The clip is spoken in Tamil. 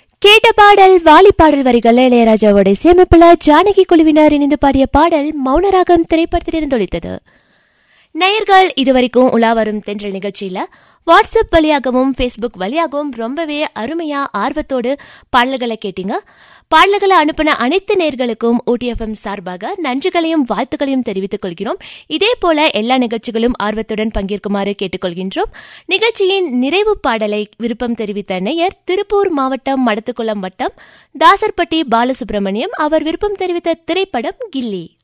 கேட்ட பாடல் வாலி பாடல் வரிகள் இளையராஜாவோட இசையமைப்புல ஜானகி குழுவினர் இணைந்து பாடிய பாடல் மௌனராகம் திரைப்படத்திலிருந்து ஒலித்தது நேயர்கள் இதுவரைக்கும் உலா வரும் தென்றல் நிகழ்ச்சியில வாட்ஸ்அப் வழியாகவும் ஃபேஸ்புக் வழியாகவும் ரொம்பவே அருமையா ஆர்வத்தோடு பாடல்களை கேட்டீங்க பாடல்களை அனுப்பின அனைத்து நேர்களுக்கும் ஓடிஎஃப்எம் சார்பாக நன்றிகளையும் வாழ்த்துக்களையும் தெரிவித்துக் கொள்கிறோம் இதே போல எல்லா நிகழ்ச்சிகளும் ஆர்வத்துடன் பங்கேற்குமாறு கேட்டுக்கொள்கின்றோம் நிகழ்ச்சியின் நிறைவு பாடலை விருப்பம் தெரிவித்த நேயர் திருப்பூர் மாவட்டம் மடத்துக்குளம் வட்டம் தாசர்பட்டி பாலசுப்ரமணியம் அவர் விருப்பம் தெரிவித்த திரைப்படம் கில்லி